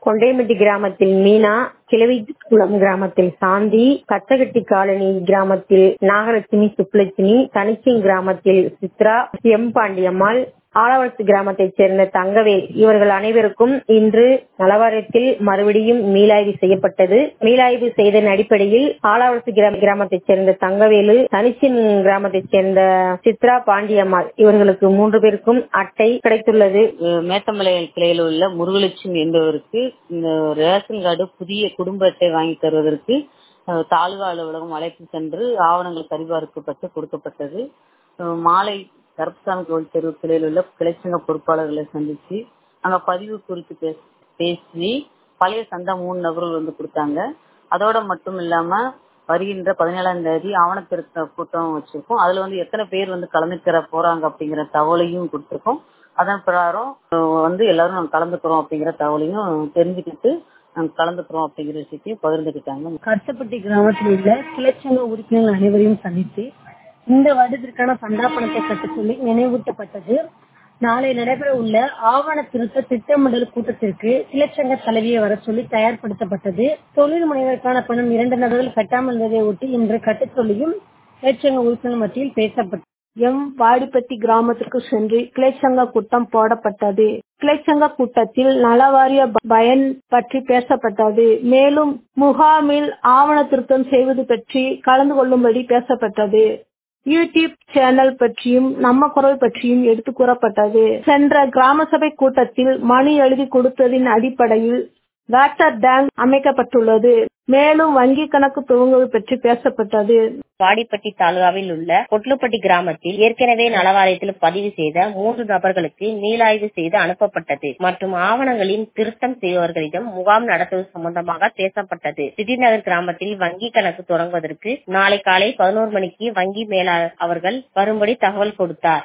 கொண்டையம்பட்டி கிராமத்தில் மீனா கிழவிக்குளம் கிராமத்தில் சாந்தி கச்சகட்டி காலனி கிராமத்தில் நாகலட்சுமி சுப்புலட்சுமி தனிச்சிங் கிராமத்தில் சித்ரா எம் பாண்டியம்மாள் ஆலவரத்து கிராமத்தைச் சேர்ந்த தங்கவேல் இவர்கள் அனைவருக்கும் இன்று நலவாரியத்தில் மறுபடியும் மீளாய்வு செய்யப்பட்டது மீளாய்வு செய்ததன் அடிப்படையில் ஆலாவரத்து கிராமத்தைச் சேர்ந்த தங்கவேலு தனிச்சின் கிராமத்தைச் சேர்ந்த சித்ரா பாண்டியம்மாள் இவர்களுக்கு மூன்று பேருக்கும் அட்டை கிடைத்துள்ளது மேத்தமலை கிளையில் உள்ள முருகலட்சுமி என்பவருக்கு இந்த ரேஷன் கார்டு புதிய குடும்ப அட்டை வாங்கி தருவதற்கு தாலுகா அலுவலகம் அழைத்து சென்று ஆவணங்கள் சரிபார்க்கப்பட்டு கொடுக்கப்பட்டது மாலை கருப்பசாமி கோவில் தெரு கிளையில் உள்ள கிளைச்சங்க பொறுப்பாளர்களை சந்திச்சு அங்க பதிவு குறித்து பேசி பழைய சந்தா மூணு நபர்கள் வந்து கொடுத்தாங்க அதோட மட்டும் இல்லாம வருகின்ற பதினேழாம் தேதி ஆவண திருத்த கூட்டம் வச்சிருக்கோம் அதுல வந்து எத்தனை பேர் வந்து கலந்துக்கிற போறாங்க அப்படிங்கிற தகவலையும் கொடுத்துருக்கோம் அதன் பிரகாரம் வந்து எல்லாரும் நாங்க கலந்துக்கிறோம் அப்படிங்கிற தகவலையும் தெரிஞ்சுக்கிட்டு நாங்க கலந்துக்கிறோம் அப்படிங்கிற விஷயத்தையும் பகிர்ந்துக்கிட்டாங்க கருத்தப்பட்டி கிராமத்தில் உள்ள கிளைச்சங்க உறுப்பினர்கள் அனைவரையும் சந்தித்து இந்த வருடத்திற்கான சந்தா பணத்தை கட்ட சொல்லி நினைவூட்டப்பட்டது நாளை நடைபெற உள்ள ஆவண திருத்த திட்டமிடல் கூட்டத்திற்கு கிளச்சங்க தலைவியை வர சொல்லி தயார்படுத்தப்பட்டது தொழில் முனைவருக்கான பணம் இரண்டு நபர்கள் கட்டாமல் இருந்ததை ஒட்டி இன்று கட்டச் சொல்லியும் கிளச்சங்க உறுப்பினர் மத்தியில் பேசப்பட்டது எம் வாடிப்பட்டி கிராமத்திற்கு சென்று கிளைச்சங்க கூட்டம் போடப்பட்டது கிளைச்சங்க கூட்டத்தில் நலவாரிய பயன் பற்றி பேசப்பட்டது மேலும் முகாமில் ஆவண திருத்தம் செய்வது பற்றி கலந்து கொள்ளும்படி பேசப்பட்டது யூடியூப் சேனல் பற்றியும் நம்ம குரல் பற்றியும் எடுத்து கூறப்பட்டது சென்ற கிராம சபை கூட்டத்தில் மனு எழுதி கொடுத்ததின் அடிப்படையில் வாட்டர் டேங்க் அமைக்கப்பட்டுள்ளது மேலும் வங்கி கணக்கு துவங்குவது பற்றி பேசப்பட்டது வாடிப்பட்டி தாலுகாவில் உள்ள கொட்லுப்பட்டி கிராமத்தில் ஏற்கனவே நலவாரியத்தில் பதிவு செய்த மூன்று நபர்களுக்கு மீளாய்வு செய்து அனுப்பப்பட்டது மற்றும் ஆவணங்களின் திருத்தம் செய்பவர்களிடம் முகாம் நடத்துவது சம்பந்தமாக பேசப்பட்டது சிட்டிநகர் கிராமத்தில் வங்கி கணக்கு தொடங்குவதற்கு நாளை காலை பதினோரு மணிக்கு வங்கி மேலாளர் அவர்கள் வரும்படி தகவல் கொடுத்தார்